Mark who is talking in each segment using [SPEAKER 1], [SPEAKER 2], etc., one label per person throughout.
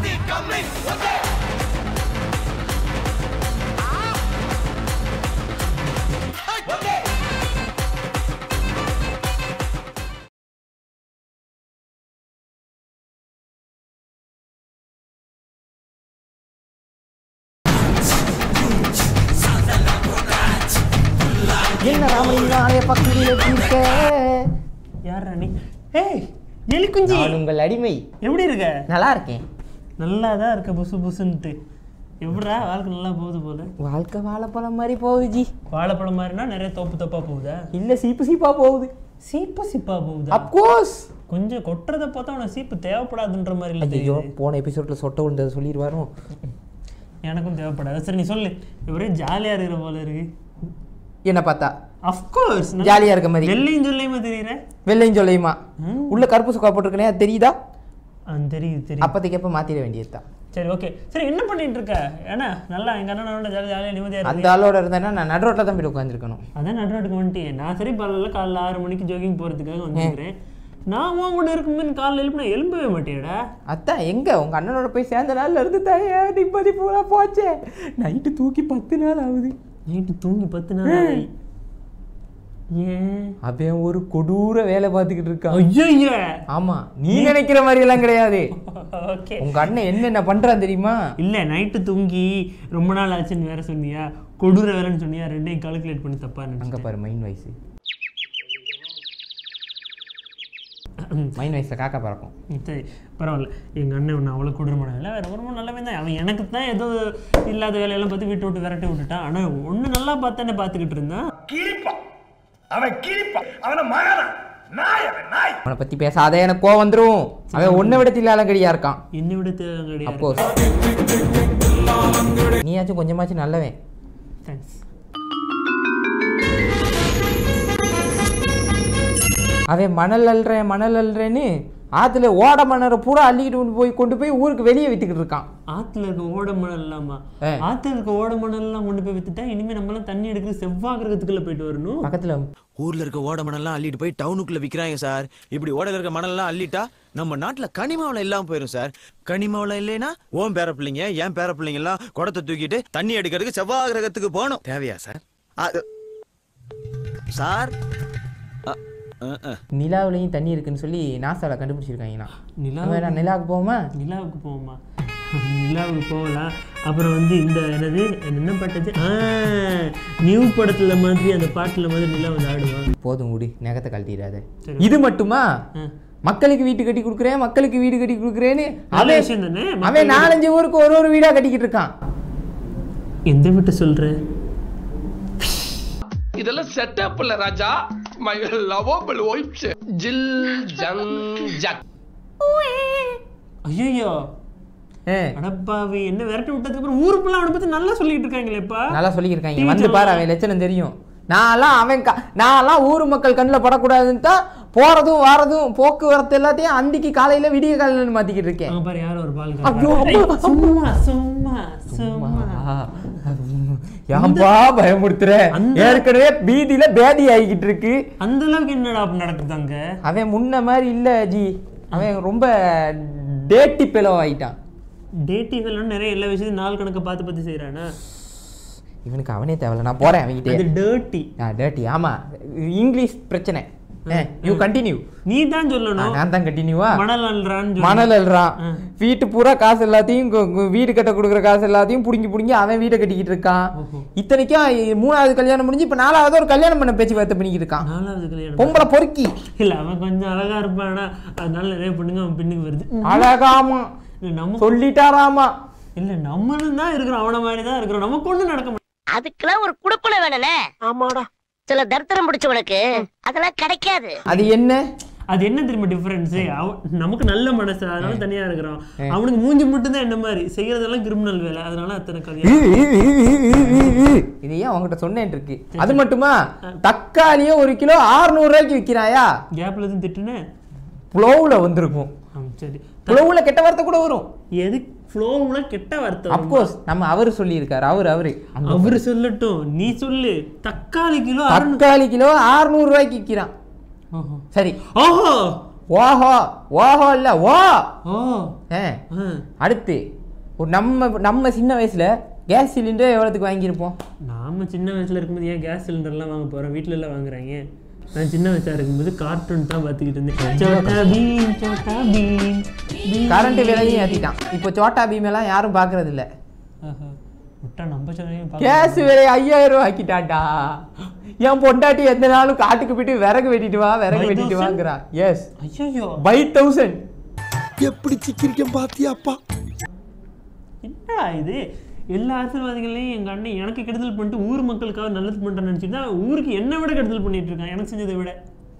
[SPEAKER 1] என்ன ராமலிங்க ஆலய பக்கத்தில் இருக்க
[SPEAKER 2] யார் நீ ஏய் எலிக்குஞ்சி
[SPEAKER 1] நான் உங்கள் அடிமை
[SPEAKER 2] எப்படி இருக்க
[SPEAKER 1] நல்லா இருக்கேன்
[SPEAKER 2] நல்லா தான் இருக்க புசு புசுன்ட்டு எப்படிடா வாழ்க்கை நல்லா போகுது போல
[SPEAKER 1] வாழ்க்கை வாழைப்பழம் மாதிரி போகுது ஜி
[SPEAKER 2] வாழைப்பழம் மாதிரினா நிறைய தோப்பு தோப்பா போகுதா
[SPEAKER 1] இல்ல சீப்பு சீப்பா போகுது
[SPEAKER 2] சீப்பு சீப்பா போகுதா
[SPEAKER 1] அப்கோர்ஸ்
[SPEAKER 2] கொஞ்சம் கொட்டுறத பார்த்தா உனக்கு சீப்பு தேவைப்படாதுன்ற மாதிரி இல்லை
[SPEAKER 1] ஐயோ
[SPEAKER 2] தெரியுது.
[SPEAKER 1] போன எபிசோட்ல சொட்ட விழுந்ததை சொல்லிடுவாரோ
[SPEAKER 2] எனக்கும் தேவைப்படாது சரி நீ சொல்லு ஒரே ஜாலியா இருக்கிற போல இருக்கு
[SPEAKER 1] என்ன பார்த்தா
[SPEAKER 2] அஃப்கோர்ஸ்
[SPEAKER 1] ஜாலியா இருக்க மாதிரி
[SPEAKER 2] வெள்ளையும் சொல்லையுமா தெரியுற
[SPEAKER 1] வெள்ளையும் சொல்லையுமா
[SPEAKER 2] ம்.
[SPEAKER 1] உள்ள கருப்பு சுக்கா போட்டிருக்கனே அது தெரியுதா
[SPEAKER 2] ஆ தெரியுது தெரியுது
[SPEAKER 1] அப்பதைக்கு எப்ப மாத்திர வேண்டியதுதான்
[SPEAKER 2] சரி ஓகே சரி என்ன பண்ணிட்டு இருக்க ஏன்னா நல்லா எங்க அண்ணனோட ஜாலி ஜாலியாக நிம்மதியா
[SPEAKER 1] அந்த
[SPEAKER 2] இருக்கு
[SPEAKER 1] ஆளோட இருந்தேன்னா நான் நடுரோட்டில் தான் போய் உட்காந்துருக்கணும்
[SPEAKER 2] அதான் நடுநாட்டுக்கு வந்துட்டு நான் சரி பரவாயில்ல காலைல ஆறு மணிக்கு ஜோகிங் போறதுக்காக வந்துருக்கிறேன் நான் உன் கூட இருக்கும்போது காலைல எழுப்பினா எழும்பவே மாட்டேடா
[SPEAKER 1] அதான் எங்க உங்க அண்ணனோட போய் சேர்ந்த நாள்ல இருந்து தாயே நிம்மதி பூரா போச்சே நைட்டு தூக்கி பத்து நாள் ஆகுது
[SPEAKER 2] நைட்டு தூங்கி பத்து நாள் ஆகி. ஏன்
[SPEAKER 1] அவன் ஒரு கொடூர வேலை பார்த்துக்கிட்டு இருக்கான்
[SPEAKER 2] ஐயோ
[SPEAKER 1] ஆமா நீ நினைக்கிற மாதிரி எல்லாம் கிடையாது
[SPEAKER 2] ஓகே
[SPEAKER 1] உங்க அண்ணன் என்னென்ன பண்றான் தெரியுமா
[SPEAKER 2] இல்ல நைட்டு தூங்கி ரொம்ப நாள் ஆச்சுன்னு வேற சொன்னியா கொடூர வேலைன்னு சொன்னியா ரெண்டையும் கால்குலேட் பண்ணி தப்பா
[SPEAKER 1] அங்க
[SPEAKER 2] நினைச்சிட்டேன்
[SPEAKER 1] பாரு மைண்ட் வயசு மைண்ட் வயசுல காக்கா பறக்கும்
[SPEAKER 2] ம், சரி பரவாயில்ல எங்கள் அண்ணன் ஒன்று அவ்வளோ கொடூரமான வேலை வேறு ரொம்ப நல்லவன் தான் அவன் எனக்கு தான் ஏதோ இல்லாத வேலையெல்லாம் பார்த்து வீட்டை விட்டு விரட்டி விட்டுட்டான் ஆனால் ஒன்று நல்லா பார்த்தானே பார்த்துக்கிட்டு இருந்தான்
[SPEAKER 3] கிழிப்பான் அவன் கிழிப்பான் அவனை மகனா நாய் அவன் நாய்
[SPEAKER 1] அவனை பத்தி பேசாத எனக்கு கோவம் வந்துரும் அவன் ஒன்னை விட தில்லாலங்கடியா இருக்கான்
[SPEAKER 2] என்னை விட தேவை கிடையாது
[SPEAKER 1] அப்போஸ் நீயாச்சும் கொஞ்சமாச்சும் நல்லவன்
[SPEAKER 2] தேங்க்ஸ்
[SPEAKER 1] அவன் மணல் அல்றேன் மணல் அல்றேன்னு ஆத்துல ஓட மணரை பூரா அள்ளிக்கிட்டு கொண்டு போய் கொண்டு போய் ஊருக்கு வெளியே வித்துக்கிட்டு இருக்கான்
[SPEAKER 2] ஆற்றுல இருக்க ஓட மணல் இல்லாமா
[SPEAKER 1] ஆ.
[SPEAKER 2] ஆற்றுல இருக்க ஓட மணல் எல்லாம் கொண்டு போய் வித்துட்டா இனிமேல் நம்மளாம் தண்ணி எடுக்கிற செவ்வாய் கிரகத்துக்குள்ள போயிட்டு வரணும்
[SPEAKER 1] பக்கத்துல
[SPEAKER 4] ஊர்ல இருக்க ஓட மணல்லாம் அள்ளிட்டு போய் டவுனுக்குள்ள விக்கிறாங்க சார் இப்படி ஓடல இருக்க மணல்லாம் அள்ளிட்டா நம்ம நாட்டுல கனிமாவளம் இல்லாம போயிரும் சார் கனிமாவளம் இல்லைன்னா ஓன் பேர பிள்ளைங்க என் பேர பிள்ளைங்க எல்லாம் குடத்தை தூக்கிட்டு தண்ணி எடுக்கிறதுக்கு செவ்வாய் கிரகத்துக்கு போகணும் தேவையா சார் அது- சார் அ, அ, அ.
[SPEAKER 1] நிலாவுலயும் தண்ணி இருக்குன்னு சொல்லி நாசால கண்டுபிடிச்சிருக்காங்க
[SPEAKER 2] நிலா
[SPEAKER 1] நிலா நிலாவுக்கு போவோமா
[SPEAKER 2] நிலாவுக்கு போவோமா நிலாவுக்கு போகலாம் அப்புறம் வந்து இந்த என்னது என்ன பாட்டது ஆ நியூ படத்துல மாதிரி அந்த பாட்டுல மாதிரி நிலா வந்து ஆடுவான்
[SPEAKER 1] போதும் முடி நகத்தை கழட்டிடாத
[SPEAKER 2] சரி.
[SPEAKER 1] இது மட்டுமா
[SPEAKER 2] ஆ.
[SPEAKER 1] மக்களுக்கு வீட்டு கட்டி கொடுக்குறேன் மக்களுக்கு வீடு கட்டி கொடுக்குறேன்னு
[SPEAKER 2] நல்ல
[SPEAKER 1] அவன்
[SPEAKER 2] விஷயம் தானே
[SPEAKER 1] அவன் நாலஞ்சு ஊருக்கு ஒரு ஒரு வீடா கட்டிக்கிட்டு இருக்கான்
[SPEAKER 2] எந்த விட்டு சொல்ற
[SPEAKER 5] இதெல்லாம் செட்டப் இல்ல Raja my lovable wife Jil Jung Juk
[SPEAKER 2] ஐயோ
[SPEAKER 1] ஏ,
[SPEAKER 2] அடப்பாவி என்ன விரட்டி விட்டதுக்கு அப்புறம் ஊருக்குள்ள அவனை பத்தி நல்லா சொல்லிட்டு இருக்காங்களேப்பா
[SPEAKER 1] நல்லா சொல்லியிருக்காங்க
[SPEAKER 2] TV
[SPEAKER 1] வந்து பாரு அவன் லட்சணம் தெரியும் நான்லாம் அவன் க- நான்லாம் ஊர் மக்கள் கண்ணில் படக்கூடாதுன்னு தான் போறதும் வாரதும் போக்குவரத்து எல்லாத்தையும் அந்திக்கு காலையில விடிய காலையில மாத்திக்கிட்டு இருக்கேன்
[SPEAKER 2] அங்க பாரு யாரோ ஒரு பால்
[SPEAKER 1] ஐயோ,
[SPEAKER 2] காட்டுறா.
[SPEAKER 1] அம்மா.
[SPEAKER 2] ஏய், சும்மா சும்மா சும்மா
[SPEAKER 1] ஏன்பா பயமுறுத்துற
[SPEAKER 2] அந்த-
[SPEAKER 1] ஏற்கனவே பீதியில பேதி ஆகிக்கிட்டு இருக்கு
[SPEAKER 2] அந்த அளவுக்கு என்னடா அப்ப நடக்குது அங்க
[SPEAKER 1] அவன் முன்ன மாதிரி இல்ல ஜி அவன் ரொம்ப டேட்டி பிளவ் ஆயிட்டான்
[SPEAKER 2] டேட்டிங் எல்லாம் நிறைய எல்லா விஷயத்தையும் நாள் கணக்க பார்த்து பார்த்து செய்யறானா
[SPEAKER 1] இவனுக்கு அவனே தேவையில்ல நான் போறேன் அவன்கிட்ட
[SPEAKER 2] அது டேர்ட்டி
[SPEAKER 1] டேட்டி ஆமா இங்கிலீஷ் பிரச்சனை யூ கண்டினியூ
[SPEAKER 2] நீ தான் சொல்லணும்
[SPEAKER 1] நான் தான் கண்டினியூவா
[SPEAKER 2] மணல் அல்றான்னு சொல்லு.
[SPEAKER 1] மணல் அல்றான்
[SPEAKER 2] ஆ.
[SPEAKER 1] வீட்டு பூரா காசு எல்லாத்தையும் கு- கு- வீடு கட்ட கொடுக்குற காசு எல்லாத்தையும் புடுங்கி புடுங்கி அவன் வீட்டை கட்டிக்கிட்டு இருக்கான்
[SPEAKER 2] ஓஹோ.
[SPEAKER 1] இத்தனைக்கும் இ- மூணாவது கல்யாணம் முடிஞ்சு இப்ப நாலாவது ஒரு கல்யாணம் பண்ண பேச்சுவார்த்தை பண்ணிக்கிட்டு இருக்கான்
[SPEAKER 2] நாலாவது கல்யாணம்
[SPEAKER 1] பொம்பளை பொறுக்கி
[SPEAKER 2] இல்ல அவன் கொஞ்சம் அழகா இருப்பானா அதனால நிறைய பொண்ணுங்க அவன் பின்னுக்கு வருது
[SPEAKER 1] அழகாமா
[SPEAKER 2] இல்ல நம்ம
[SPEAKER 1] சொல்லிட்டாராமா
[SPEAKER 2] இல்ல நம்மளும் தான் இருக்கிறோம் அவன மாதிரி தான் இருக்கிறோம் நமக்கு ஒண்ணும் நடக்க மாட்டேங்குது.
[SPEAKER 6] அதுக்கெல்லாம் ஒரு குடுப்பன வேணும்னே ஆமாடா சில தரித்திரம் பிடிச்சவனுக்கு அதெல்லாம் கிடைக்காது
[SPEAKER 1] அது என்ன
[SPEAKER 2] அது என்ன தெரியுமா டிஃபரன்ஸ் நமக்கு நல்ல மனசு அதனால தனியா இருக்கிறோம் அவனுக்கு மூஞ்சி மட்டும் தான் என்ன மாதிரி செய்யறதெல்லாம் கிரிமினல் வேலை அதனால அத்தனை கல்யாணம்
[SPEAKER 1] இது ஏன் உங்ககிட்ட சொன்னேன் இருக்கு அது மட்டுமா தக்காளியே ஒரு கிலோ 600 ரூபாய்க்கு விற்கிறாயா
[SPEAKER 2] கேப்ல எதுவும் திட்டுனேன்
[SPEAKER 1] புலவுல வந்திருக்கும்
[SPEAKER 2] ஆ, சரி
[SPEAKER 1] புலவுல கெட்ட வார்த்தை கூட வரும்
[SPEAKER 2] எது ஃப்ளோவுல கெட்ட வார்த்தை வருமா?
[SPEAKER 1] அப்கோர்ஸ் நம்ம அவரு சொல்லியிருக்காரு அவரு அவரு அந்த
[SPEAKER 2] அவரு சொல்லட்டும் நீ சொல்லு தக்காளி கிலோ அறுநூறு
[SPEAKER 1] தக்காளி கிலோ 600 ரூபாய்க்கு விற்கிறான்
[SPEAKER 2] ஓஹோ.
[SPEAKER 1] சரி
[SPEAKER 2] ஓஹோ
[SPEAKER 1] ஓஹோ ஓஹோ இல்ல ஓ
[SPEAKER 2] ஓ
[SPEAKER 1] ஆ.
[SPEAKER 2] ஆ.
[SPEAKER 1] அடுத்து ஒரு நம்ம நம்ம சின்ன வயசுல கேஸ் சிலிண்டர் எவ்வளோத்துக்கு வாங்கியிருப்போம்
[SPEAKER 2] நாம சின்ன வயசுல இருக்கும்போது ஏன் கேஸ் சிலிண்டர்லாம் வாங்க போறோம் வீட்ல எல்லாம் வாங்குறாங்க நான் சின்ன வயசா இருக்கும்போது கார்ட்டூன் தான் பார்த்துக்கிட்டு இருந்தேன் சோட்டா பீம் சோட்டா பீம் பீம்.
[SPEAKER 1] கரண்ட் விலையும் ஏற்றிட்டான் இப்போ சோட்டா பீம் எல்லாம் யாரும் பார்க்கறது இல்ல
[SPEAKER 2] ஆஹா. விட்டா நம்ம சொன்னையும்
[SPEAKER 1] கேஸ் விலை ஐயாயிரம் ரூபா ஆக்கிட்டான்டா என் பொண்டாட்டி எந்த நாளும் காட்டுக்கு போயிட்டு விறகு வெட்டிட்டு வா விறகு
[SPEAKER 2] By
[SPEAKER 1] வெட்டிட்டு
[SPEAKER 2] thousand?
[SPEAKER 1] வாங்குறா எஸ்
[SPEAKER 2] ஐயோ
[SPEAKER 1] பை தௌசண்ட்
[SPEAKER 3] எப்படி சிக்கிரிக்கம் பாத்தியாப்பா
[SPEAKER 2] என்னடா இது எல்லா அரசியல்வாதிகளையும் எங்க அண்ணன் எனக்கு கெடுதல் பண்ணிட்டு ஊர் மக்களுக்காக நல்லது பண்றேன்னு நினைச்சிட்டு தான் ஊருக்கு என்ன விட கெடுதல் பண்ணிட்டு இருக்கான் எனக்கு செஞ்சதை விட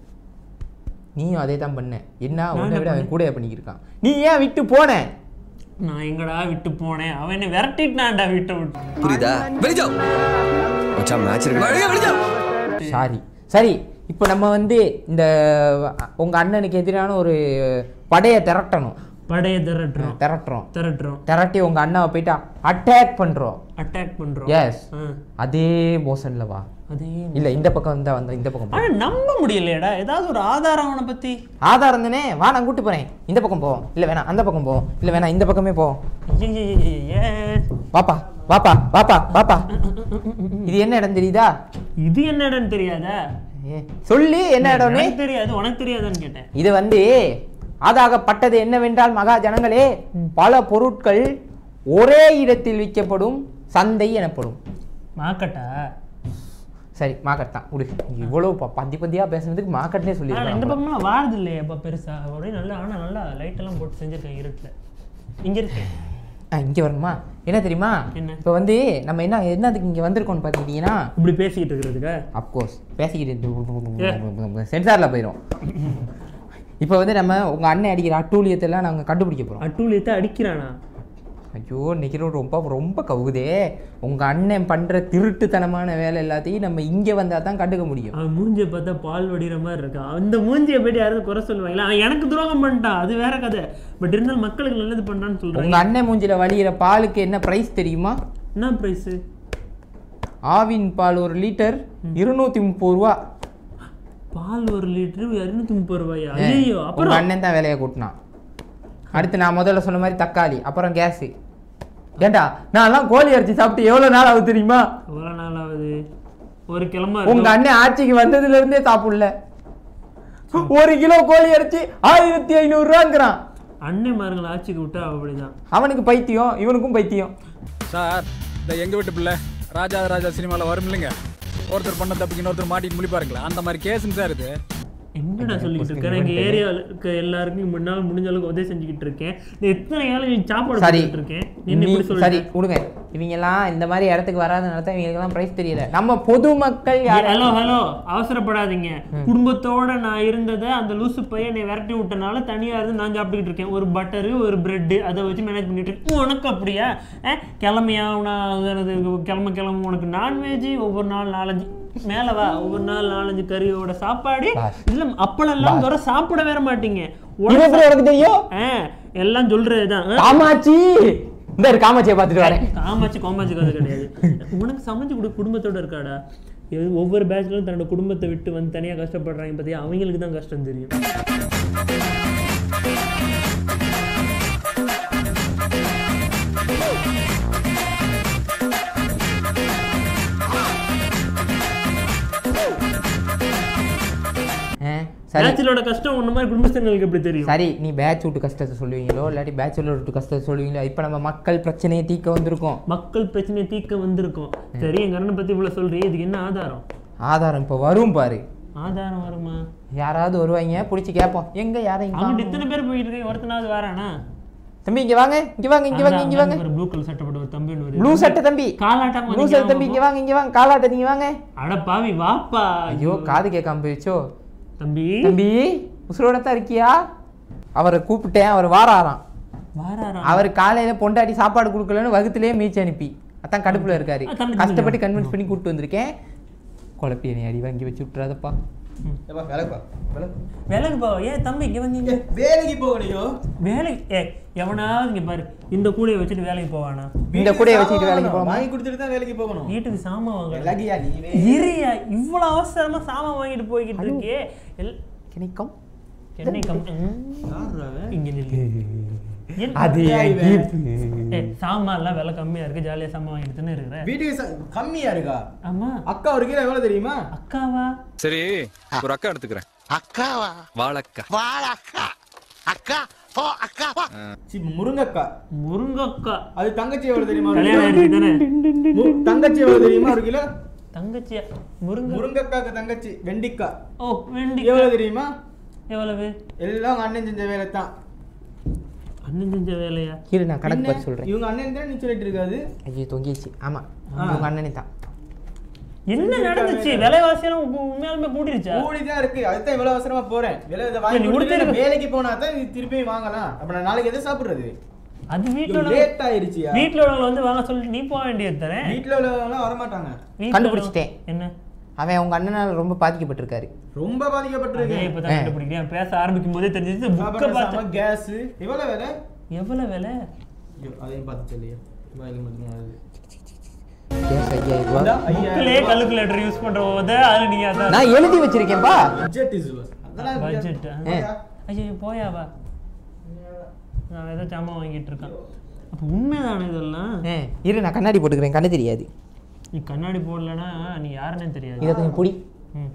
[SPEAKER 1] நீயும் அதே தான் பண்ண என்ன
[SPEAKER 2] நான்
[SPEAKER 1] உன்னை
[SPEAKER 2] என்ன
[SPEAKER 1] விட அவன்
[SPEAKER 2] பண்ணேன்?
[SPEAKER 1] கூட பண்ணிக்கிருக்கான் நீ ஏன் விட்டு போன
[SPEAKER 2] நான் எங்கடா விட்டு போனேன் அவன் என்ன விரட்டிட்டான்டா விட்ட விட்டு
[SPEAKER 7] புரியுதா வெளிஜோ மச்சான் மேட்ச் இருக்கு வெளிஜோ
[SPEAKER 1] சாரி சரி இப்போ நம்ம வந்து இந்த உங்க அண்ணனுக்கு எதிரான ஒரு படையை திரட்டணும்
[SPEAKER 2] படையை திரட்டுறோம்
[SPEAKER 1] திரட்டுறோம்
[SPEAKER 2] திரட்டுறோம்
[SPEAKER 1] திரட்டி உங்க அண்ணாவை போயிட்டு அட்டாக் பண்றோம்
[SPEAKER 2] அட்டாக் பண்றோம்
[SPEAKER 1] எஸ்
[SPEAKER 2] ஆ.
[SPEAKER 1] அதே மோசன்ல வா
[SPEAKER 2] அதே
[SPEAKER 1] இல்ல இந்த பக்கம் வந்தா வந்தா இந்த பக்கம் போ.
[SPEAKER 2] ஆனா நம்ப முடியலையேடா ஏதாவது ஒரு ஆதாரம் அவனை பத்தி
[SPEAKER 1] ஆதாரம் தானே வா நான் கூட்டு போறேன் இந்த பக்கம் போவோம் இல்ல வேணாம் அந்த பக்கம் போவோம் இல்ல வேணாம் இந்த பக்கமே போவோம்
[SPEAKER 2] ஐயையையையே.
[SPEAKER 1] வாப்பா வாப்பா வாப்பா வாப்பா இது என்ன இடம் தெரியுதா
[SPEAKER 2] இது என்ன இடம் தெரியாதா
[SPEAKER 1] ஏ, சொல்லி என்ன இடம்னு
[SPEAKER 2] எனக்கு தெரியாது உனக்கு தெரியாதான்னு கேட்டேன்
[SPEAKER 1] இது வந்து ஆதாகப்பட்டது என்னவென்றால் மகா ஜனங்களே பல பொருட்கள் ஒரே இடத்தில் விற்கப்படும் சந்தை எனப்படும்
[SPEAKER 2] மாக்கட்டா
[SPEAKER 1] சரி மார்க்கெட் தான் விடு இவ்வளவு ப- பந்தி பந்தியா பேசுனதுக்கு மார்க்கெட்னே
[SPEAKER 2] ஆனா இந்த
[SPEAKER 1] சொல்லியிருக்காங்க
[SPEAKER 2] பக்கம்லாம் வாரது இல்லையே அப்பா பெருசா அப்படியே நல்லா ஆனா நல்லா லைட் எல்லாம் போட்டு செஞ்சிருக்கேன் இருட்டுல இங்க இருக்கேன்
[SPEAKER 1] ஆ, இங்க வரணுமா என்ன தெரியுமா
[SPEAKER 2] என்ன?
[SPEAKER 1] இப்போ வந்து நம்ம என்ன என்னதுக்கு இங்க வந்திருக்கோம்னு பார்த்துக்கிட்டீங்கன்னா
[SPEAKER 2] இப்படி பேசிக்கிட்டு இருக்கிறதுக்கா
[SPEAKER 1] அப்கோர்ஸ் பேசிக்கிட்டு சென்சாரில் போயிடும் இப்போ வந்து நம்ம உங்க அண்ணன் அடிக்கிற அட்டூழியத்தை எல்லாம் நாங்கள் கண்டுபிடிக்க போறோம்
[SPEAKER 2] அட்டூழியத்தை அடிக்கிறானா
[SPEAKER 1] ஐயோ நிக்கிறோம் ரொம்ப ரொம்ப கவுதே உங்க அண்ணன் பண்ற திருட்டுத்தனமான வேலை எல்லாத்தையும் நம்ம இங்க வந்தா தான் கண்டுக்க முடியும்
[SPEAKER 2] அவன் மூஞ்சியை பார்த்தா பால் வடிகிற மாதிரி இருக்கான் அந்த மூஞ்சியை போயிட்டு யாராவது குறை சொல்லுவாங்களா அவன் எனக்கு துரோகம் பண்ணிட்டான் அது வேற கதை பட் இருந்தாலும் மக்களுக்கு நல்லது பண்றான்னு
[SPEAKER 1] உங்க
[SPEAKER 2] சொல்றாங்க
[SPEAKER 1] அண்ணன் மூஞ்சில வலிகிற பாலுக்கு என்ன பிரைஸ் தெரியுமா
[SPEAKER 2] என்ன பிரைஸ்
[SPEAKER 1] ஆவின் பால் ஒரு லிட்டர் இருநூத்தி முப்பது ரூபா
[SPEAKER 2] பால் ஒரு லிட்டரு இருநூத்தி முப்பது ரூபாயா ஐயோ
[SPEAKER 1] உங்க
[SPEAKER 2] அப்புறம்
[SPEAKER 1] அண்ணன் தான் வேலையை கூட்டினான் அடுத்து நான் முதல்ல சொன்ன மாதிரி தக்காளி அப்புறம் கேஸ் ஏண்டா நான்லாம் கோழி அரிசி சாப்பிட்டு எவ்வளவு நாள் ஆகுது தெரியுமா
[SPEAKER 2] எவ்வளோ நாள் ஆகுது ஒரு கிழமை
[SPEAKER 1] உங்க
[SPEAKER 2] இருக்கும்.
[SPEAKER 1] அண்ணன் ஆட்சிக்கு வந்ததுல இருந்தே சாப்பிடல ஒரு கிலோ கோழி அரிசி ஆயிரத்தி ஐநூறு ரூபாங்கிறான்
[SPEAKER 2] அண்ணன்மார்கள் ஆட்சிக்கு விட்டா அப்படிதான்
[SPEAKER 1] அவனுக்கு பைத்தியம் இவனுக்கும் பைத்தியம்
[SPEAKER 8] சார் இந்த எங்க வீட்டு பிள்ளை ராஜா ராஜா சினிமாவில் வரும் இல்லைங்க ஒருத்தர் பண்ண தப்புக்கு இன்னொருத்தர் மாட்டிட்டு முழிப்பாருங்களா அந்த மாதிரி கேஸுங்க சார் இது
[SPEAKER 2] என்னடா சொல்லிட்டு இருக்கேன் எங்க ஏரியாவில் இருக்க எல்லாருக்கும் முன்னால் முடிஞ்ச அளவுக்கு உதவி செஞ்சுக்கிட்டு இருக்கேன் நீ எத்தனை ஏழை நீ சாப்பாடு
[SPEAKER 1] சரி
[SPEAKER 2] போட்டுட்டு இருக்கேன் நீ என்ன
[SPEAKER 1] நீ-
[SPEAKER 2] இப்படி
[SPEAKER 1] சரி
[SPEAKER 2] சொல்லிட்டு
[SPEAKER 1] விடுங்க இவங்க எல்லாம் இந்த மாதிரி இடத்துக்கு வராதனால தான் இவங்களுக்கெல்லாம் பிரைஸ் தெரியல நம்ம பொதுமக்கள் யார்
[SPEAKER 2] ஹலோ ஹலோ அவசரப்படாதீங்க குடும்பத்தோட நான் இருந்ததை அந்த லூசு பையன் என்னை விரட்டி விட்டனால தனியா இருந்து நான் சாப்பிட்டுக்கிட்டு இருக்கேன் ஒரு பட்டரு ஒரு பிரெட்டு அதை வச்சு மேனேஜ் பண்ணிட்டு இருக்கேன் உனக்கு அப்படியா அஹ், கிழமையா நான் அது கிழமை கிழமை உனக்கு நான்வெஜ் ஒவ்வொரு நாள் நாலஞ்சு மேல வா ஒவ்வொரு நாள் நாலஞ்சு கறியோட சாப்பாடு
[SPEAKER 1] பாஸ்.
[SPEAKER 2] இல்ல அப்பளம் எல்லாம் தவிர சாப்பிட வேற மாட்டீங்க
[SPEAKER 1] இது
[SPEAKER 2] உனக்கு
[SPEAKER 1] எப்படி உனக்கு தெரியும்
[SPEAKER 2] ஆ, எல்லாம் சொல்றதுதான் ஆ?
[SPEAKER 1] காமாட்சி இந்த இரு, காமாட்சியை பார்த்துட்டு வரேன்
[SPEAKER 2] காமாச்சு கோமாச்சு கதை கிடையாது உனக்கு சமைச்சு கொடு குடும்பத்தோட இருக்காடா இது ஒவ்வொரு பேட்ச்லயும் தன்னோட குடும்பத்தை விட்டு வந்து தனியா கஷ்டப்படுறாங்க பத்தியா அவங்களுக்கு தான் கஷ்டம் தெரியும்
[SPEAKER 1] ஆ, சரி
[SPEAKER 2] பேச்சுலோட கஷ்டம் உன்ன மாதிரி குடும்பஸ்தங்களுக்கு எப்படி தெரியும்
[SPEAKER 1] சரி நீ பேட்ச் விட்டு கஷ்டத்தை சொல்லுவீங்களோ இல்லாட்டி பேச்சுலர் விட்டு கஷ்டத்தை சொல்லுவீங்களோ இப்போ நம்ம மக்கள் பிரச்சனையை தீர்க்க வந்திருக்கோம்
[SPEAKER 2] மக்கள் பிரச்சனையை தீர்க்க வந்திருக்கோம் சரி எங்க அண்ணனை பத்தி இவ்வளவு சொல்றீங்க இதுக்கு என்ன ஆதாரம்
[SPEAKER 1] ஆதாரம் இப்போ வரும் பாரு
[SPEAKER 2] ஆதாரம் வருமா
[SPEAKER 1] யாராவது வருவாங்க பிடிச்சி கேட்போம் எங்க யாரையும்
[SPEAKER 2] அங்கிட்டு
[SPEAKER 1] காணோம்.
[SPEAKER 2] இத்தனை பேர் போயிட்டு இருக்கேன் ஒருத்தனாவது வரானா
[SPEAKER 1] தம்பி இங்க வாங்க இங்க வாங்க இங்க வாங்க இங்க வாங்க
[SPEAKER 2] ஒரு ப்ளூ கலர் சட்டப்பட்ட ஒரு தம்பி ஒண்ணு வருது.
[SPEAKER 1] ப்ளூ சட்டை தம்பி
[SPEAKER 2] காலாட்டம்
[SPEAKER 1] ப்ளூ சட்டை தம்பி இங்க வாங்க இங்க வாங்க காலாட்ட நீங்க வாங்க
[SPEAKER 2] அட பாவி வாப்பா
[SPEAKER 1] ஐயோ காது கேட்காம போயிடுச்சோ
[SPEAKER 2] தம்பி
[SPEAKER 1] தம்பி உசுரோட தான் இருக்கியா அவரை கூப்பிட்டேன் அவர் வாராராம்
[SPEAKER 2] வாராராம்
[SPEAKER 1] அவர் காலையில பொண்டாட்டி சாப்பாடு கொடுக்கலன்னு வகுத்துலயே மீச்சு அனுப்பி அதான் கடுப்புல இருக்காரு
[SPEAKER 2] ஆ, தம்பி,
[SPEAKER 1] கஷ்டப்பட்டு
[SPEAKER 2] தம்பி.
[SPEAKER 1] கன்வின்ஸ் பண்ணி கூப்பிட்டு வந்திருக்கேன் குழப்பி என்னை அடி வாங்கி வச்சு விட்டுறாதப்பா
[SPEAKER 2] வேலைக்கு போ ஏன் தம்பி இங்க வந்தீங்க
[SPEAKER 7] வேலைக்கு போகணும்
[SPEAKER 2] வேலைக்கு ஏ எவனாவது இங்க பாரு இந்த கூடையை வச்சுட்டு வேலைக்கு போவானா
[SPEAKER 1] இந்த கூடையை வச்சுக்கிட்டு வேலைக்கு போகலாமா
[SPEAKER 7] வாங்கி கொடுத்துட்டு தான் வேலைக்கு போகணும்
[SPEAKER 2] வீட்டுக்கு சாமான் வாங்க
[SPEAKER 7] விலகியா நீ
[SPEAKER 2] இரியா இவ்வளவு அவசரமா சாமான் வாங்கிட்டு போய்கிட்டு இருக்கே எல்
[SPEAKER 1] கிடைக்கும்
[SPEAKER 2] சென்னை கம் இங்க நில்லு என்ன
[SPEAKER 1] அது என் keep.
[SPEAKER 2] ஏய், சாமான்லாம் விலை கம்மியா இருக்கு ஜாலியா சாமான் வாங்கிட்டு தானே இருக்கிற
[SPEAKER 1] வீட்டுக்கு ச- கம்மியா இருக்கா
[SPEAKER 2] ஆமா
[SPEAKER 1] அக்கா ஒரு கிலோ எவ்வளவு தெரியுமா
[SPEAKER 2] அக்காவா
[SPEAKER 7] சரி ஒரு அக்கா எடுத்துக்கிறேன்
[SPEAKER 6] அக்காவா
[SPEAKER 7] வாழக்கா
[SPEAKER 6] வாழ அக்கா அக்கா ஓ அக்கா வா
[SPEAKER 1] சி, முருங்கக்கா
[SPEAKER 2] முருங்கக்கா
[SPEAKER 1] அது தங்கச்சி எவ்வளவு தெரியுமா ஒரு
[SPEAKER 2] கல்யாணம்
[SPEAKER 1] கிலோ?
[SPEAKER 2] ஆயிடுச்சு தானே
[SPEAKER 1] மு- தங்கச்சி எவ்வளவு தெரியுமா ஒரு கிலோ
[SPEAKER 2] தங்கச்சியா முருங்க
[SPEAKER 1] முருங்கக்காக்கு தங்கச்சி வெண்டிக்கா
[SPEAKER 2] ஓ வெண்டி
[SPEAKER 1] எவ்வளவு தெரியுமா
[SPEAKER 2] எவ்வளவு
[SPEAKER 1] எல்லாம் உங்க அண்ணன் செஞ்ச வேலை தான்
[SPEAKER 2] அண்ணன் செஞ்ச வேலையா
[SPEAKER 1] இரு நான் கணக்கு பார்த்து சொல்றேன் இவங்க அண்ணன் தான் நீ சொல்லிட்டு இருக்காது
[SPEAKER 9] ஐயோ தொங்கிடுச்சு ஆமா
[SPEAKER 1] ஆ.
[SPEAKER 9] இவங்க அண்ணனே தான்
[SPEAKER 2] என்ன நடந்துச்சு விலைவாசியெல்லாம் உ- உண்மையாலுமே கூடிருச்சா
[SPEAKER 1] கூடிதான் இருக்கு அதுதான் இவ்வளவு அவசரமா போறேன் விலை இதை
[SPEAKER 2] நீ
[SPEAKER 1] வாங்கி கொடுத்துட்டு
[SPEAKER 2] கொடுத்தது-
[SPEAKER 1] நான் வேலைக்கு போனா தான் இது திருப்பியும் வாங்கலாம் அப்ப நான் நாளைக்கு எதை சாப்பிடுறது
[SPEAKER 2] அது வீட்டுல உள்ள
[SPEAKER 1] லேட் ஆயிருச்சியா
[SPEAKER 2] வீட்டுல உள்ளவங்க வந்து வாங்க சொல்லிட்டு நீ போக வேண்டியது தானே
[SPEAKER 1] வீட்டுல உள்ளவங்க வரமாட்டாங்க
[SPEAKER 2] வீட்டுல
[SPEAKER 9] கண்டுபிடிச்சிட்டேன்.
[SPEAKER 2] உள்ளவங்க- என்ன
[SPEAKER 9] அவன் உங்க அண்ணனால ரொம்ப பாதிக்கப்பட்டிருக்காரு
[SPEAKER 1] ரொம்ப
[SPEAKER 2] அதே
[SPEAKER 1] பாதிக்கப்பட்டிருக்கு
[SPEAKER 2] இப்பதான் கண்டுபிடிக்கிறேன் பேச ஆரம்பிக்கும் போதே தெரிஞ்சிச்சு புக்கை பார்த்து
[SPEAKER 1] கேஸ் எவ்வளவு விலை
[SPEAKER 2] எவ்வளவு விலை
[SPEAKER 1] ஐயோ, அதையும் பார்த்து சொல்லியா வாயில மட்டும் வருது.
[SPEAKER 9] கேஸ் ஐயாயிரம் ரூபா
[SPEAKER 1] இந்தா,
[SPEAKER 2] புக்கிலே
[SPEAKER 1] ஐயாயிரம்
[SPEAKER 2] கல்குலேட்டர் யூஸ் பண்ற போது அது நீங்க அதான்
[SPEAKER 9] நான் எழுதி வச்சிருக்கேன்பா
[SPEAKER 1] பட்ஜெட் is yours. அதெல்லாம்
[SPEAKER 2] பட்ஜெட்
[SPEAKER 9] ஏ.
[SPEAKER 2] ஐயோ போயாவா நான் ஏதோ சாமான் வாங்கிட்டு இருக்கேன் அப்ப உண்மைதானே இதெல்லாம்
[SPEAKER 9] ஏ, இரு நான் கண்ணாடி போட்டுக்கிறேன் கண்ணு தெரியாது
[SPEAKER 2] நீ கண்ணாடி போடலன்னா நீ யாருன்னே தெரியாது
[SPEAKER 9] இதை கொஞ்சம் புடி
[SPEAKER 2] ம்.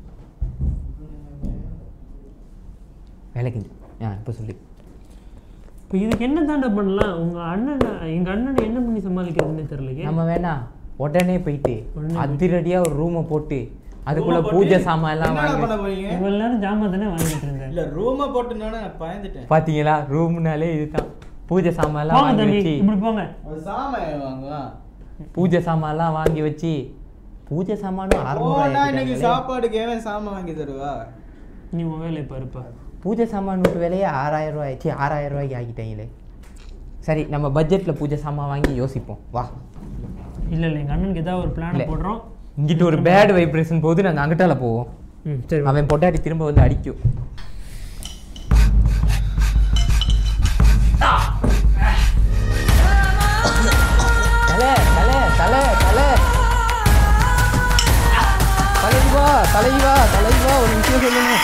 [SPEAKER 9] வேலைக்கு ஆ இப்போ சொல்லு
[SPEAKER 2] இப்ப இதுக்கு என்ன தாண்டா பண்ணலாம் உங்க அண்ணன் எங்க அண்ணனை என்ன பண்ணி சமாளிக்கிறதுன்னே தெரியலையே
[SPEAKER 9] நம்ம வேணா உடனே போயிட்டு
[SPEAKER 2] உடனே
[SPEAKER 9] அதிரடியா ஒரு ரூமை போட்டு அதுக்குள்ள பூஜை சாமான் எல்லாம்
[SPEAKER 1] என்னடா
[SPEAKER 9] வாங்கி
[SPEAKER 1] பண்ண போறீங்க
[SPEAKER 2] இவ்வளவு நேரம் ஜாமான் தானே வாங்கிட்டு இருந்தேன்
[SPEAKER 1] இல்ல ரூம போட்டுனால நான் பயந்துட்டேன்
[SPEAKER 9] பாத்தீங்களா ரூம்னாலே இதுதான் பூஜை சாமான் எல்லாம்
[SPEAKER 2] போங்க
[SPEAKER 9] வாங்கி
[SPEAKER 2] தம்பி
[SPEAKER 9] வச்சு
[SPEAKER 2] இப்படி போங்க
[SPEAKER 1] ஒரு சாமான் வாங்குவான்
[SPEAKER 9] பூஜை சாமான் எல்லாம் வாங்கி வச்சு பூஜை சாமானும்
[SPEAKER 1] போனா
[SPEAKER 9] அறுநூறு
[SPEAKER 1] இன்னைக்கு சாப்பாடுக்கு ஏன் சாமான் வாங்கி தருவா
[SPEAKER 2] நீ உன் வேலையை பாருப்பா
[SPEAKER 9] பூஜை சாமான் விட்டு விலையே ஆறாயிரம் ரூபாய் ஆச்சு ஆறாயிரம் ரூபாய்க்கு ஆக்கிட்டாங்களே சரி நம்ம பட்ஜெட்ல பூஜை சாமான் வாங்கி யோசிப்போம் வா
[SPEAKER 2] இல்ல இல்ல எங்க அண்ணனுக்கு ஏதாவது ஒரு பிளான்
[SPEAKER 9] இல்ல.
[SPEAKER 2] போடுறோம்
[SPEAKER 9] இங்கிட்ட ஒரு பேட் வைப்ரேஷன் போகுது நாங்கள் அங்கிட்டால போவோம்
[SPEAKER 2] ம் சரி வா.
[SPEAKER 9] அவன் பொட்டாட்டி திரும்ப வந்து அடிக்கும் தலை தலை தலை தலை தலைவா தலைவா தலைவா ஒரு விஷயம் சொல்லணும்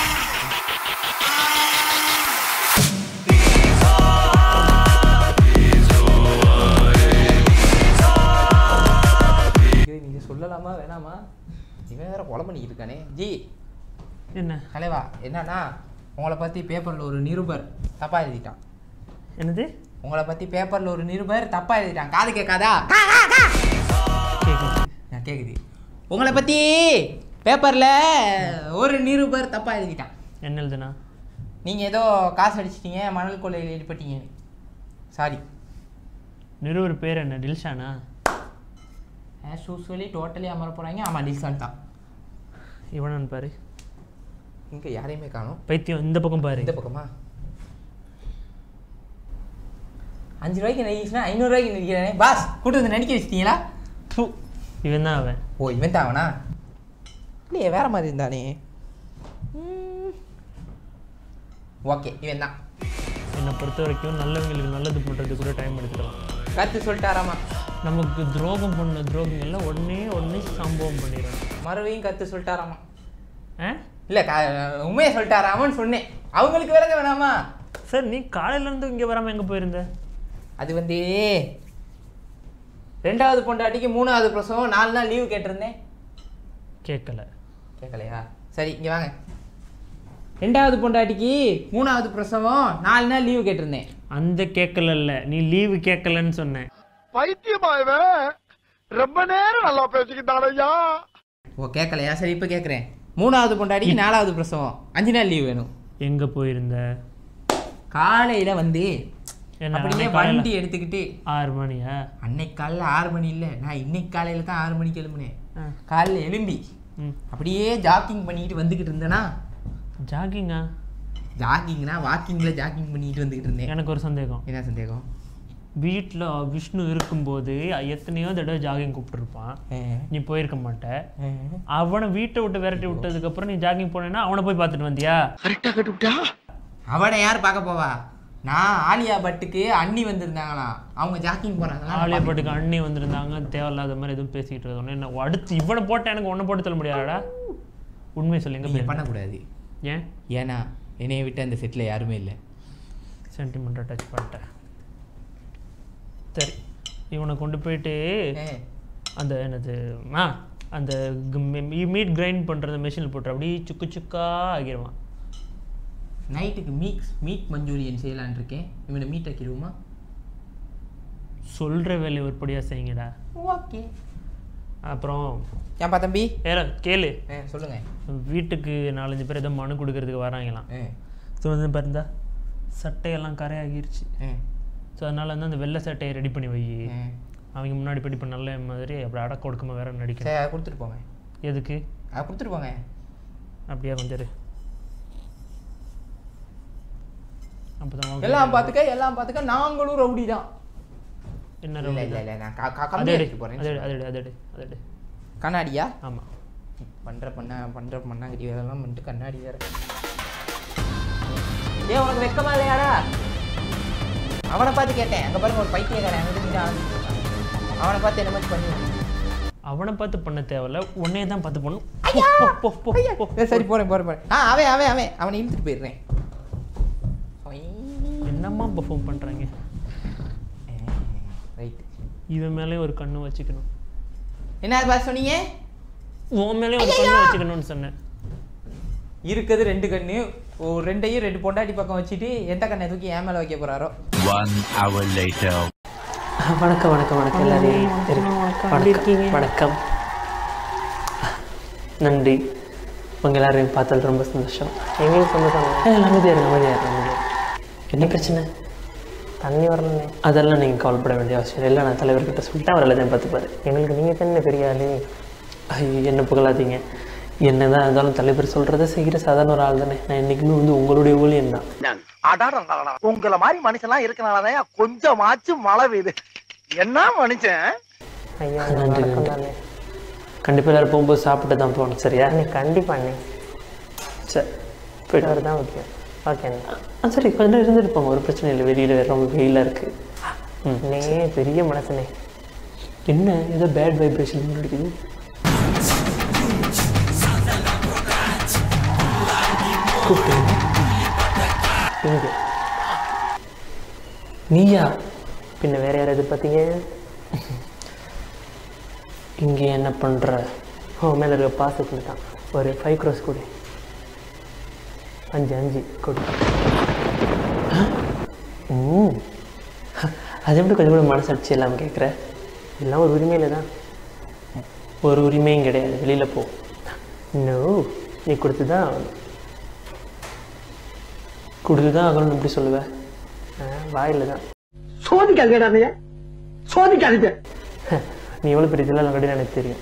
[SPEAKER 9] ஐயோ, நீங்க சொல்லலாமா வேணாமா இவன் வேற கொலை பண்ணிக்கிட்டு இருக்கானே ஜி
[SPEAKER 2] என்ன
[SPEAKER 9] தலைவா என்னன்னா உங்களை பத்தி பேப்பர்ல ஒரு நிருபர் தப்பா எழுதிட்டான்
[SPEAKER 2] என்னது
[SPEAKER 9] உங்களை பத்தி பேப்பர்ல ஒரு நிருபர் தப்பா எழுதிட்டான் காது கேட்காதா
[SPEAKER 2] கேக்குது
[SPEAKER 9] நான் கேக்குது உங்களை பத்தி பேப்பர்ல ஒரு நிருபர் தப்பா எழுதிட்டான்
[SPEAKER 2] என்ன எழுதுனா
[SPEAKER 9] நீங்க ஏதோ காசு அடிச்சிட்டீங்க மணல் கொள்ளையில் ஈடுபட்டீங்க சாரி
[SPEAKER 2] நிறுவர் பேர் என்ன டில்ஷானா
[SPEAKER 9] ஆஸ் யூஸ்வலி டோட்டலி அமர போறாங்க ஆமா டிஸ்கவுண்ட் தான்
[SPEAKER 2] இவனான்னு பாரு
[SPEAKER 9] இங்க யாரையுமே காணும்
[SPEAKER 2] பைத்தியம் இந்த பக்கம் பாரு
[SPEAKER 9] இந்த பக்கமா அஞ்சு ரூபாய்க்கு நடிச்சுன்னா ஐநூறுரூவாய்க்கு நடிக்கிறானே பாஸ் கூட்டு வந்து நடிக்க வச்சிட்டீங்களா
[SPEAKER 2] இவன் தான் அவன்
[SPEAKER 9] ஓ இவன் தான் அவனா இல்லையே வேற மாதிரி இருந்தானே ஓகே இவன் தான்
[SPEAKER 2] என்னை பொறுத்த வரைக்கும் நல்லவங்களுக்கு நல்லது பண்ணுறது கூட டைம் எடுத்துக்கலாம்
[SPEAKER 9] கருத்து சொல்லிட்டாராமா
[SPEAKER 2] நமக்கு துரோகம் பண்ண துரோகம் எல்லாம் உடனே உடனே சம்பவம் பண்ணிடணும்
[SPEAKER 9] மறுபடியும் கருத்து சொல்லிட்டாராமா
[SPEAKER 2] ஆ
[SPEAKER 9] இல்லை க உண்மையை சொல்லிட்டாராமான்னு சொன்னேன் அவங்களுக்கு விளங்க வேணாமா
[SPEAKER 2] சார் நீ காலையிலேருந்து இங்கே வராமல் எங்கே போயிருந்த
[SPEAKER 9] அது வந்து ரெண்டாவது பொண்டாட்டிக்கு மூணாவது பிரசவம் நாலு நாள் லீவு கேட்டிருந்தேன்
[SPEAKER 2] கேட்கல
[SPEAKER 9] கேட்கலையா சரி இங்கே வாங்க ரெண்டாவது பொண்டாட்டிக்கு மூணாவது பிரசவம் நாலு நாள் லீவு கேட்டிருந்தேன்
[SPEAKER 2] அந்த கேட்கல நீ லீவு கேட்கலன்னு சொன்னேன்
[SPEAKER 3] பைத்தியமா இவன் ரொம்ப நேரம் நல்லா பேசிக்கிட்டான் ஐயா
[SPEAKER 9] ஓ கேட்கலையா சரி இப்போ கேட்குறேன் மூணாவது பொண்டாட்டிக்கு நாலாவது பிரசவம் அஞ்சு நாள் லீவ் வேணும்
[SPEAKER 2] எங்கே போயிருந்த
[SPEAKER 9] காலையில் வந்து
[SPEAKER 2] என்ன
[SPEAKER 9] அப்படியே
[SPEAKER 2] அன்னைக்கு காலையில
[SPEAKER 9] வண்டி எடுத்துக்கிட்டு
[SPEAKER 2] ஆறு மணியா
[SPEAKER 9] அன்னைக்கு காலைல ஆறு மணி இல்லை நான் இன்னைக்கு காலையில் தான் ஆறு மணிக்கு எழும்புனேன்
[SPEAKER 2] ஆ.
[SPEAKER 9] காலைல எழும்பி
[SPEAKER 2] ம்
[SPEAKER 9] அப்படியே ஜாக்கிங் பண்ணிக்கிட்டு வந்துக்கிட்டு இருந்தேனா
[SPEAKER 2] ஜாகிங்கா
[SPEAKER 9] ஜாக்கிங்னா வாக்கிங்கில் ஜாக்கிங் பண்ணிக்கிட்டு வந்துக்கிட்டு இருந்தேன்
[SPEAKER 2] எனக்கு ஒரு சந்தேகம்
[SPEAKER 9] என்ன சந்தேகம்
[SPEAKER 2] வீட்டில் விஷ்ணு இருக்கும்போது எத்தனையோ தடவை ஜாகிங் கூப்பிட்டுருப்பான்
[SPEAKER 9] ஆ.
[SPEAKER 2] நீ போயிருக்க மாட்ட
[SPEAKER 9] ஆ.
[SPEAKER 2] அவனை வீட்டை விட்டு விரட்டி விட்டதுக்கப்புறம் நீ ஜாகிங் போனேன்னா அவனை போய் பார்த்துட்டு வந்தியா
[SPEAKER 9] அவனை யார் பார்க்க போவா நான் ஆலியா பட்டுக்கு அண்ணி வந்திருந்தாங்களாம் அவங்க ஜாக்கிங் போறாங்களா
[SPEAKER 2] ஆலியா பாட்டுக்கு அண்ணி வந்திருந்தாங்க தேவையில்லாத மாதிரி எதுவும் பேசிக்கிட்டு இருக்கணும் என்ன அடுத்து இவனை போட்ட எனக்கு ஒன்றை போட்டு சொல்ல முடியாதா உண்மை சொல்லி எங்க
[SPEAKER 9] நீங்க
[SPEAKER 2] போயிருந்த?
[SPEAKER 9] பண்ணக்கூடாது
[SPEAKER 2] ஏன்
[SPEAKER 9] ஏன்னா
[SPEAKER 1] என்னைய விட்டு அந்த செட்டில் யாருமே இல்லை
[SPEAKER 2] சென்டிமெண்ட்டாக டச் பண்ணிட்டேன் சரி இவனை கொண்டு போயிட்டு அந்த என்னது ஆ அந்த மீட் கிரைண்ட் பண்ணுற மிஷினில் போட்டு அப்படியே சுக்கு சுக்கா ஆகிடுவான்
[SPEAKER 1] நைட்டுக்கு மீட் மீட் மஞ்சூரியன் செய்யலான்னு இருக்கேன் இவனை மீட் ஆக்கிடுவோமா
[SPEAKER 2] சொல்கிற வேலையை ஒருபடியாக செய்யுங்கடா
[SPEAKER 1] ஓகே
[SPEAKER 2] அப்புறம்
[SPEAKER 1] ஏன்பா தம்பி
[SPEAKER 2] ஏல கேளு
[SPEAKER 1] ஆ சொல்லுங்கள்
[SPEAKER 2] வீட்டுக்கு நாலஞ்சு பேர் ஏதோ மனு கொடுக்கறதுக்கு வராங்களாம்
[SPEAKER 1] ஆ
[SPEAKER 2] ஸோ வந்து பாருந்தா சட்டையெல்லாம் கரையாகிருச்சு
[SPEAKER 1] ஆ
[SPEAKER 2] ஸோ அதனால் வந்து அந்த வெள்ளை சட்டையை ரெடி பண்ணி வை
[SPEAKER 1] ஆ.
[SPEAKER 2] அவங்க முன்னாடி போய் இப்போ நல்ல மாதிரி அப்படி அடக்க கொடுக்காம வேற நடிக்கணும்
[SPEAKER 1] சரி அதை கொடுத்துட்டு போங்க
[SPEAKER 2] எதுக்கு
[SPEAKER 1] அதை கொடுத்துட்டு போங்க
[SPEAKER 2] அப்படியே கொஞ்சம் இரு. அப்பதான் அவங்க-
[SPEAKER 1] எல்லாம் பார்த்துக்க எல்லாம் பார்த்துக்க நாங்களும் ரவுடி தான்
[SPEAKER 2] என்ன
[SPEAKER 1] இல்லை
[SPEAKER 2] ரவுடி
[SPEAKER 1] இல்லை
[SPEAKER 2] தான்?
[SPEAKER 1] இல்லை நான் க- க-
[SPEAKER 2] அது
[SPEAKER 1] கம்மியா
[SPEAKER 2] எடு,
[SPEAKER 1] எடுத்து போகிறேன்
[SPEAKER 2] அது எடு, அது எடு, அது எடு, அது எடு.
[SPEAKER 1] கண்ணாடியா
[SPEAKER 2] ஆமா
[SPEAKER 1] பண்ணுற பண்ண பண்ணுற பண்ணாங்கடி வேலைலாம் பண்ணிட்டு கண்ணாடி வேற ஏன் உனக்கு வெக்கமா இல்லையாடா அவனை பார்த்து கேட்டேன் அங்கே பாருங்க ஒரு பைத்தியக்காரன் அங்கே இருந்து ஆரம்பிச்சிருக்கான் அவனை பார்த்து என்ன மாதிரி பண்ணுவேன்
[SPEAKER 2] அவனை பார்த்து பண்ண தேவையில்ல உன்னையே தான் பார்த்து பண்ணும் போ, போ, போ, போ, போ.
[SPEAKER 1] சரி போகிறேன் போகிறேன் போகிறேன் ஆ அவன் அவன் அவன் அவனை இழுத்துட்டு போயிடுறேன்
[SPEAKER 2] என்னம்மா பெர்ஃபார்ம் பண்றாங்க
[SPEAKER 1] ரைட்
[SPEAKER 2] இவன் மேலே ஒரு கண்ணு வச்சுக்கணும்
[SPEAKER 1] என்ன பார்த்து சொன்னீங்க
[SPEAKER 2] உன் மேலே ஒரு கண்ணு வச்சுக்கணும்னு சொன்னேன்
[SPEAKER 1] இருக்குது ரெண்டு கண்ணு ஒரு ரெண்டையும் ரெண்டு பொண்டாட்டி பக்கம் வச்சுட்டு எந்த கண்ணை தூக்கி என் மேலே வைக்க போறாரோ
[SPEAKER 10] வணக்கம் வணக்கம் வணக்கம் எல்லாரையும் வணக்கம் வணக்கம் நன்றி உங்கள் எல்லாரையும் பார்த்தது ரொம்ப சந்தோஷம் எங்களுக்கு சந்தோஷம் அமைதியாக இருங்க அமைதியாக இருங்க அமைதியாக என்ன பிரச்சனை தண்ணி வரலண்ணே அதெல்லாம் நீங்கள் கவலைப்பட வேண்டிய அவசியம் இல்லை நான் தலைவர்கிட்ட சொல்லிட்டு அவர் எல்லாத்தையும் பார்த்துப்பாரு எங்களுக்கு நீங்கள் தானே பெரிய ஆளு ஐயோ என்ன புகழாதீங்க என்னதான் இருந்தாலும் தலைவர் சொல்கிறத செய்கிற சாதாரண ஒரு ஆள் தானே நான் என்றைக்குமே வந்து உங்களுடைய ஊழியன் தான்
[SPEAKER 11] அடாடா உங்களை மாதிரி மனுஷன்லாம் இருக்கனாலதான் கொஞ்சமாச்சும் மழை பெய்யுது என்ன மனுஷன்
[SPEAKER 10] ஐயா நன்றி நன்றி கண்டிப்பாக எல்லாரும் போகும்போது சாப்பிட்டு தான் போகணும் சரியா கண்டிப்பாக அண்ணே சரி போயிட்டு அவர் தான் ஓகே ஓகே ஆ சரி கொஞ்ச நேரம் இருந்துட்டு போங்க ஒரு பிரச்சனை இல்லை வெளியில் ரொம்ப வெயிலாக இருக்குது ம் நே பெரிய மனசுனே என்ன ஏதோ பேட் வைப்ரேஷன் அடிக்குது கூப்பிட்டு எங்கே நீயா பின்ன வேற யார் எதிர்பார்த்தீங்க இங்கே என்ன பண்ணுற ஓ மேலே இருக்க பாசத்தில் தான் ஒரு ஃபைவ் க்ரோஸ் கொடு அஞ்சு அஞ்சு கொடு ம் அது எப்படி கொஞ்சம் கூட மனசாட்சி இல்லாமல் கேட்குற எல்லாம் ஒரு உரிமையில் தான் ஒரு உரிமையும் கிடையாது வெளியில் போ நோ நீ கொடுத்து தான் ஆகணும் கொடுத்து தான் ஆகணும்னு எப்படி சொல்லுவேன் வாயில் தான்
[SPEAKER 11] சோதிக்காதீங்க சோதிக்காதீங்க
[SPEAKER 10] நீ எவ்வளோ பெரிய தில்லா லங்கடி எனக்கு தெரியும்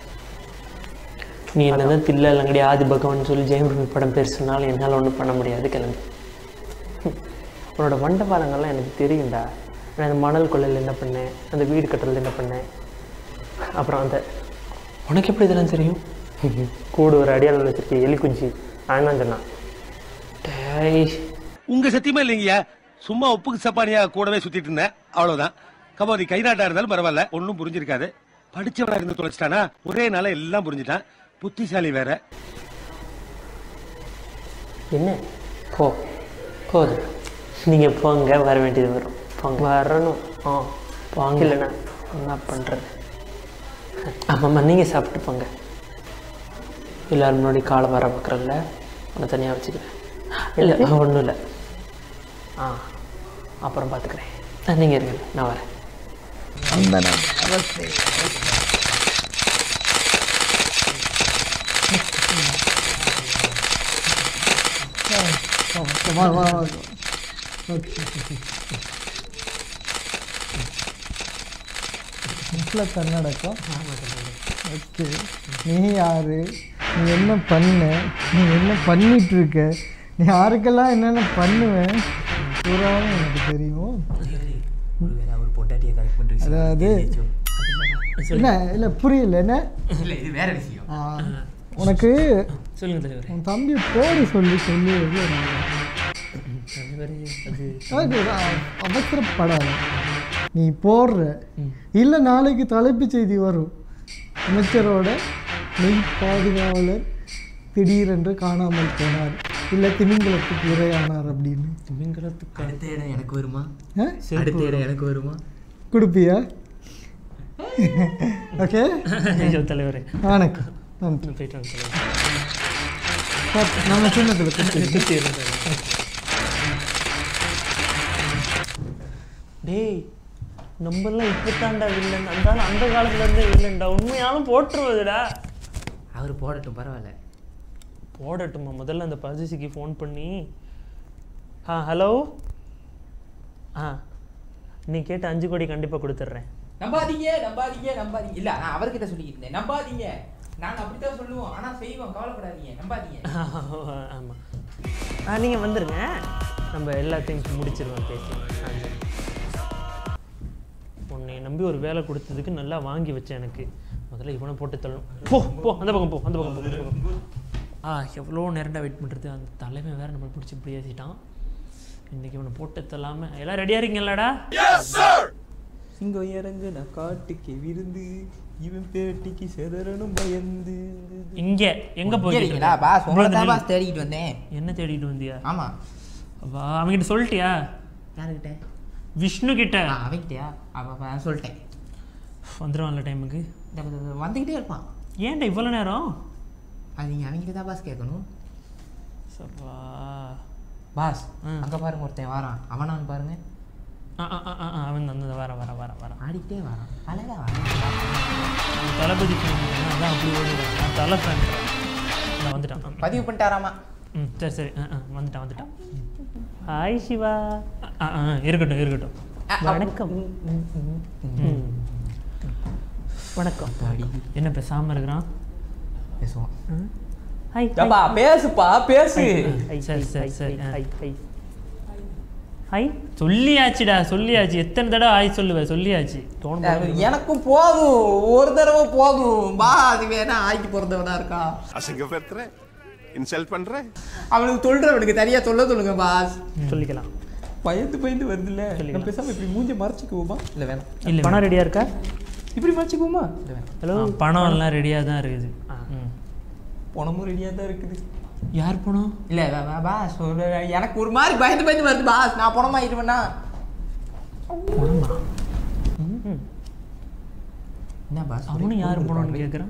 [SPEAKER 10] நீ என்னதான் தில்லா லங்கடி ஆதி பகவான் சொல்லி ஜெயம் ரவி படம் பேர் சொன்னாலும் என்னால் ஒன்றும் பண்ண முடியாது கிளம்பு ஹம். உன்னோட வண்டபாலங்கள்லாம் எனக்கு தெரியும்டா நான் அந்த மணல் கொள்ளையில் என்ன பண்ணேன் அந்த வீடு கட்டுறது என்ன பண்ணேன் அப்புறம் அந்த உனக்கு எப்படி இதெல்லாம் தெரியும் கூடு ஒரு அடியாளர் வச்சிருக்க எலி குஞ்சு அவன் தான் சொன்னான் டேய்
[SPEAKER 12] உங்க சத்தியமா இல்லைங்கய்யா சும்மா உப்புக்கு சப்பானியா கூடவே சுத்திட்டு இருந்தேன் அவ்வளவுதான் கபாதி கை நாட்டா இருந்தாலும் பரவாயில்ல ஒன்னும் புரிஞ்சிருக்காது படிச்சவனா இருந்து தொலைச்சிட்டானா ஒரே நாள எல்லாம் புரிஞ்சுட்டான் புத்திசாலி வேற
[SPEAKER 10] என்ன போ போதும் நீங்கள் போங்க வர வேண்டியது வரும் போங்க வரணும் ஆ போங்க இல்லைண்ணா என்ன பண்ணுறது ஆமாம்மா நீங்கள் சாப்பிட்டு போங்க எல்லாரும் முன்னாடி காலை வர பார்க்குறல்ல உன்னை தனியாக வச்சுக்கிறேன் இல்லை ஒன்றும் இல்லை ஆ அப்புறம் பார்த்துக்கிறேன் நீங்கள் இருங்க நான் வரேன்
[SPEAKER 7] அந்த
[SPEAKER 13] கர்நாடகம் ஓகே நீ யாரு நீ என்ன பண்ண நீ என்ன பண்ணிட்டு இருக்க நீ யாருக்கெல்லாம் என்னென்ன பண்ணுவேன் பூராவும் எனக்கு தெரியும்
[SPEAKER 1] ஒரு பொண்டாட்டியை கரெக்ட் பண்ணுறீங்க
[SPEAKER 13] அதாவது என்ன இல்லை புரியல என்ன
[SPEAKER 1] இல்லை இது வேற விஷயம்
[SPEAKER 13] ஆ, உனக்கு
[SPEAKER 2] சொல்லுங்க தலைவரே
[SPEAKER 13] உன் தம்பி போடு சொல்லி சொல்லி எவ்வளோ நாள்
[SPEAKER 2] தலைவரே அது
[SPEAKER 13] அதாவது அ- அவசரப்படாத நீ போடுற இல்லை நாளைக்கு தலைப்புச் செய்தி வரும் அமைச்சரோட மெய் பாதுகாவலர் திடீரென்று காணாமல் போனார் இல்லை திமிங்கலத்துக்கு இரையானார் அப்படின்னு
[SPEAKER 10] திமிங்கலத்துக்கு
[SPEAKER 1] அடுத்த இடம் எனக்கு வருமா
[SPEAKER 13] ஆ?
[SPEAKER 1] அடுத்த இடம் எனக்கு வருமா
[SPEAKER 13] கொடுப்பியா ஓகே
[SPEAKER 10] ஐயோ தலைவரே
[SPEAKER 13] வணக்கம் நன்றி
[SPEAKER 10] போயிட்டு வாங்க தலைவரே
[SPEAKER 13] பாத்து, நம்ம சின்னத்தில் கொடுத்து
[SPEAKER 10] டேய் நம்மலாம் இப்போ தாண்டா வில்லன் அந்த ஆளு அந்த காலத்துல இருந்தே வில்லன்டா உண்மையாலும் போட்டுருவதுடா
[SPEAKER 1] அவர் போடட்டும் பரவாயில்ல
[SPEAKER 10] போடட்டுமா முதல்ல அந்த பஜிசிக்கு ஃபோன் பண்ணி ஆ ஹலோ ஆ நீ கேட்ட அஞ்சு கோடி கண்டிப்பாக கொடுத்துட்றேன்
[SPEAKER 1] நம்பாதீங்க நம்பாதீங்க நம்பாதீங்க இல்ல நான் அவர்கிட்ட சொல்லிக்கிட்டு இருந்தேன் நம்பாதீங்க நாங்க அப்படித்தான் சொல்லுவோம் ஆனா செய்வோம் கவலைப்படாதீங்க நம்பாதீங்க
[SPEAKER 10] ஆமாம் ஆ நீங்கள் வந்துருங்க நம்ம எல்லாத்தையும் முடிச்சிருவோம் பேசி ஆ சரி உன்னை நம்பி ஒரு வேலை கொடுத்ததுக்கு நல்லா வாங்கி வச்சேன் எனக்கு முதல்ல இவனை போட்டு தள்ளணும் போ போ அந்த பக்கம் போ அந்த பக்கம் போ அந்த பக்கம் போ. ஆ எவ்வளோ நேரம்டா வெயிட் பண்ணுறது அந்த தலைவன் வேற நம்மளை பிடிச்சி இப்படி ஏசிட்டான் இன்னைக்கு இவனை போட்டு தள்ளாம எல்லாம் ரெடியாக இருக்கீங்களாடா
[SPEAKER 1] சிங்கம் இறங்கு நான் காட்டுக்கு விருந்து இவன் பேட்டிக்கு செதறணும் பயந்து
[SPEAKER 10] இங்க எங்க
[SPEAKER 1] இருக்கீங்களா?
[SPEAKER 10] போய்
[SPEAKER 1] பாஸ், உங்களை தான் பாஸ் தேடிக்கிட்டு வந்தேன்.
[SPEAKER 10] என்ன தேடிட்டு வந்தியா
[SPEAKER 1] ஆமா
[SPEAKER 10] வா அவன்கிட்ட சொல்லிட்டியா
[SPEAKER 1] யாருக்கிட்ட
[SPEAKER 10] விஷ்ணு கிட்ட
[SPEAKER 1] அவன்கிட்டயா அவன் சொல்லிட்டேன்
[SPEAKER 10] வந்துடுவான்ல டைமுக்கு
[SPEAKER 1] இந்த- இந்த- இந்த வந்துக்கிட்டே இருப்பான்
[SPEAKER 10] ஏன்டா இவ்வளோ நேரம்
[SPEAKER 1] அது நீங்கள் அவன்கிட்ட தான் பாஸ் கேட்கணும்
[SPEAKER 10] சப்பா
[SPEAKER 1] பாஸ் அங்கே பாருங்க ஒருத்தன் வாரான் அவனான்னு பாருங்க
[SPEAKER 10] ஆ ஆ ஆ, ஆ ஆ, அவன் அந்த வர வர வர வர
[SPEAKER 1] ஆடிக்கிட்டே வரான் அழகா வரான்
[SPEAKER 10] அவன் தளபதி fan தானே, அதான் அப்படி ஓடுவான் நான் தலை ஃபேன் நான் வந்துட்டான் ஆ.
[SPEAKER 1] பதிவு பண்ணிட்டாராமா
[SPEAKER 10] ம் சரி சரி ஆ ஆ வந்துட்டான் வந்துட்டான் ஹாய் சிவா ஆ ஆ இருக்கட்டும் இருக்கட்டும் வணக்கம் ம். வணக்கம் என்ன பேசாம இருக்கிறான்
[SPEAKER 1] பேசுவான்
[SPEAKER 10] ஹாய்
[SPEAKER 1] ஏப்பா, பேசுப்பா, பேசு.
[SPEAKER 10] சரி சரி சரி ஹாய் ஹாய் ஹாய் சொல்லியாச்சுடா சொல்லியாச்சு எத்தனை தடவை ஹாய் சொல்லுவேன் சொல்லியாச்சு தோணும் போது.
[SPEAKER 1] எனக்கும் போதும் ஒரு தடவை போதும் பா அது வேணா ஆக்கி பிறந்தவனா இருக்கா
[SPEAKER 14] அசிங்கப்படுத்துற இன்சல்ட் பண்ற
[SPEAKER 1] அவனுக்கு சொல்றவனுக்கு தனியா சொல்ல சொல்லுங்க பாஸ்
[SPEAKER 10] சொல்லிக்கலாம்
[SPEAKER 1] பயந்து பயந்து வருதுல்ல நம்ம பேசாம இப்படி மூஞ்ச மறைச்சிக்குவோமா இல்ல வேணாம்
[SPEAKER 10] இல்ல பணம் ரெடியா இருக்கா
[SPEAKER 1] இப்படி மறைச்சிக்குவோமா இல்ல வேணாம்
[SPEAKER 10] ஹலோ பணம் எல்லாம் ரெடியா தான் இருக்குது ம்.
[SPEAKER 1] பணமும் ரெடியா தான் இருக்குது
[SPEAKER 10] யார் பணம்
[SPEAKER 1] இல்ல வா- வா- பாஸ் ஒரு- எனக்கு ஒரு மாதிரி பயந்து பயந்து வருது பாஸ் நான் பணமாயிருவேன்னா என்ன பாஸ்
[SPEAKER 10] அவனும் யார் பணம்னு கேட்குறான்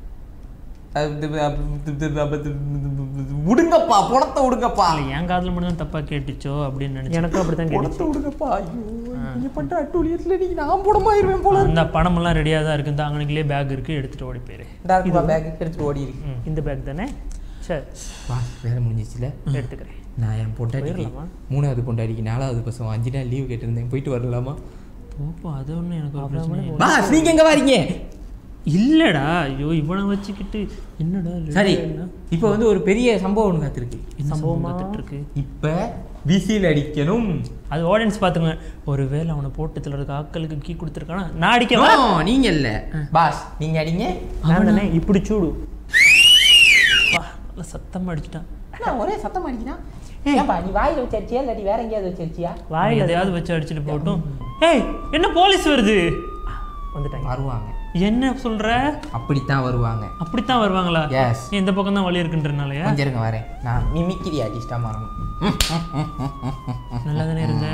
[SPEAKER 1] விடுங்கப்பா பணத்தை விடுங்கப்பா
[SPEAKER 10] இல்லை என் காதில் மட்டும் தான் தப்பாக கேட்டுச்சோ அப்படின்னு நினைச்சேன் எனக்கும் அப்படி தான்
[SPEAKER 1] பணத்தை
[SPEAKER 10] கேட்டுச்சு
[SPEAKER 1] விடுங்கப்பா ஐயோ நீங்க பண்ற அட்டூழியத்துல நீங்க நான் பணமாயிருவேன் போல
[SPEAKER 10] அந்த பணமெல்லாம் ரெடியாக தான் இருக்குது இந்த அங்கனுக்குள்ளே பேக் இருக்குது எடுத்துகிட்டு ஓடி போயிரு
[SPEAKER 1] டாக்டர் பேக் எடுத்துட்டு ஓடி இருக்கு
[SPEAKER 10] ம், இந்த பேக் தானே சரி
[SPEAKER 1] வா வேலை முடிஞ்சிச்சுல
[SPEAKER 10] எடுத்துக்கிறேன்
[SPEAKER 1] நான் என் பொண்டாட்டிக்கு
[SPEAKER 10] போயிடலாமா?
[SPEAKER 1] மூணாவது பொண்டாட்டிக்கு நாலாவது பசம் அஞ்சு நாள் லீவ் கேட்டிருந்தேன் போயிட்டு வரலாமா
[SPEAKER 10] போப்போ அது ஒன்றும் எனக்கு ஒரு பிரச்சனை இல்லை.
[SPEAKER 1] பாஸ் நீங்க எங்க வரீங்க
[SPEAKER 10] இல்லடா ஐயோ இவனை வச்சுக்கிட்டு என்னடா
[SPEAKER 1] சரி
[SPEAKER 10] ரெடியா
[SPEAKER 1] இப்போ வந்து ஒரு பெரிய சம்பவம் ஒன்று காத்திருக்கு
[SPEAKER 10] என்ன சம்பவம் பார்த்துட்டு இருக்கு
[SPEAKER 1] இப்போ விசில் அடிக்கணும்
[SPEAKER 10] அது ஆடியன்ஸ் பார்த்துங்க ஒருவேளை அவனை போட்டு தள்ளுறதுக்கு ஆட்களுக்கு கீ கொடுத்துருக்கானா நான் அடிக்க
[SPEAKER 1] No, நீங்க இல்ல பாஸ் நீங்க அடிங்க
[SPEAKER 10] அவன் தானே இப்படி சூடு வா, நல்லா சத்தமா அடிச்சிட்டான்
[SPEAKER 1] நான் ஒரே சத்தம் அடிக்கிறான் ஏப்பா நீ வாயில வச்சு அடிச்சியா இல்லாட்டி வேற எங்கேயாவது வச்சு அடிச்சியா
[SPEAKER 10] வாயில் எதையாவது வச்சு அடிச்சுட்டு போகட்டும் ஏய் என்ன போலீஸ் வருது வந்துட்டாங்க
[SPEAKER 1] வருவாங்க
[SPEAKER 10] என்ன சொல்ற
[SPEAKER 1] அப்படித்தான் வருவாங்க
[SPEAKER 10] அப்படித்தான் வருவாங்களா
[SPEAKER 1] Yes.
[SPEAKER 10] ஏன் இந்த பக்கம் தான் வழி இருக்குன்றனாலயா
[SPEAKER 1] கொஞ்சம் இருங்க வரேன் நான் மிமிக்கிரி ஆர்டிஸ்டா மாறணும்
[SPEAKER 10] நல்லா தானே இருந்த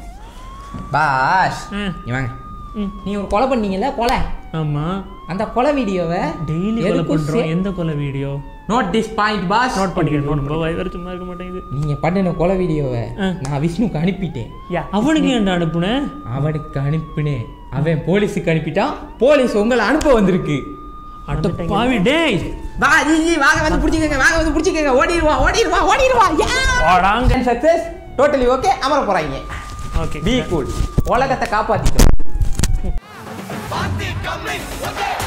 [SPEAKER 1] பாஸ் நீ வாங்க நீ ஒரு கொலை பண்ணீங்கல்ல கொலை
[SPEAKER 10] ஆமா
[SPEAKER 1] அந்த கொலை வீடியோவை
[SPEAKER 10] டெய்லி கொலை பண்றோம் எந்த கொலை video
[SPEAKER 1] note this point boss
[SPEAKER 10] note பண்ணிக்கிறேன் நோட் பண்ணி வயிறு சும்மா இருக்க மாட்டேங்குது
[SPEAKER 1] நீங்க பண்ணின கொலை வீடியோவை நான் விஷ்ணுக்கு அனுப்பிட்டேன்
[SPEAKER 10] அவனுக்கு ஏன்டா அனுப்புன
[SPEAKER 1] அவனுக்கு அனுப்பினேன் அவன் போலீஸுக்கு அனுப்பிட்டான் போலீஸ் உங்களை அனுப்ப வந்திருக்கு
[SPEAKER 10] அட பாவி டேய்
[SPEAKER 1] வா ஜி ஜி வாங்க வந்து பிடிச்சிக்கங்க வாங்க வந்து பிடிச்சிக்கங்க ஓடிடுவா ஓடிடுவா ஓடிடுவா
[SPEAKER 10] ஓடாங்க
[SPEAKER 1] சக்சஸ் டோட்டலி ஓகே அமர போறாங்க
[SPEAKER 10] ஓகே
[SPEAKER 1] பி கூல் உலகத்தை காப்பாத்திட்டோம்
[SPEAKER 3] Party coming, okay.